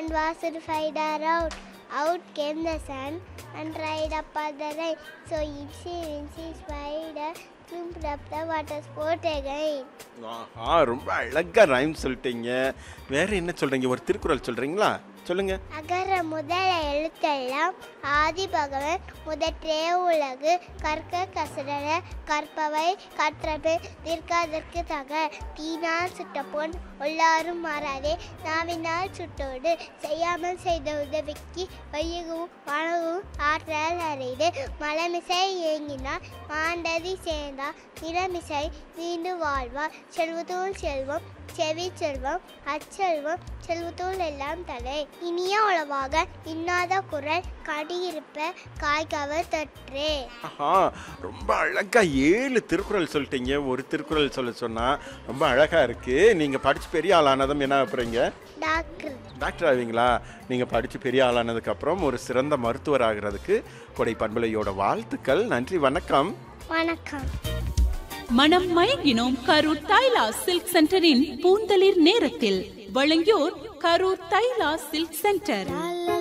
and was to find her out. Out came the sun and dried up all the rain. So Incy Wincy Spider swimmed up the water sport again. ஆஹா ரொம்ப அழகா rhyme சொல்லிட்டீங்க வேற என்ன சொல்றீங்க ஒரு திருக்குறள் சொல்றீங்களா சொல்லுங்க அகர முதல எழுத்தெல்லாம் ஆதி பகவன் முதற்றே உலகு கற்க கசடர கற்பவை கற்றபே நிற்காதற்கு தக தீனால் சுட்ட பொன் உள்ளாரும் மாறாதே நாவினால் சுட்டோடு செய்யாமல் செய்த உதவிக்கு வையகவும் வணகவும் ஆற்றல் அறிது மலமிசை ஏங்கினார் மாண்டதி சேர்ந்தார் நிலமிசை நீண்டு வாழ்வார் செல்வத்தூள் செல்வம் செவி செல்வம் அச்செல்வம் செல்வத்தூள் எல்லாம் தலை இனிய உளவாக இன்னாத குரல் கடியிருப்ப காய்கவர் தொற்றே ஆஹா ரொம்ப அழகா ஏழு திருக்குறள் சொல்லிட்டீங்க ஒரு திருக்குறள் சொல்ல சொன்னா ரொம்ப அழகா இருக்கு நீங்க படிச்சு பெரிய ஆளானதும் என்ன போறீங்க டாக்டர் டாக்டர் ஆவீங்களா நீங்க படிச்சு பெரிய ஆளானதுக்கு அப்புறம் ஒரு சிறந்த மருத்துவர் ஆகிறதுக்கு கொடை பண்பலையோட வாழ்த்துக்கள் நன்றி வணக்கம் வணக்கம் மனம் மயங்கினோம் கரூர் தைலா சில்க் சென்டரின் பூந்தளிர் நேரத்தில் வழங்கியோர் கரூர் தைலா சில்க் சென்டர்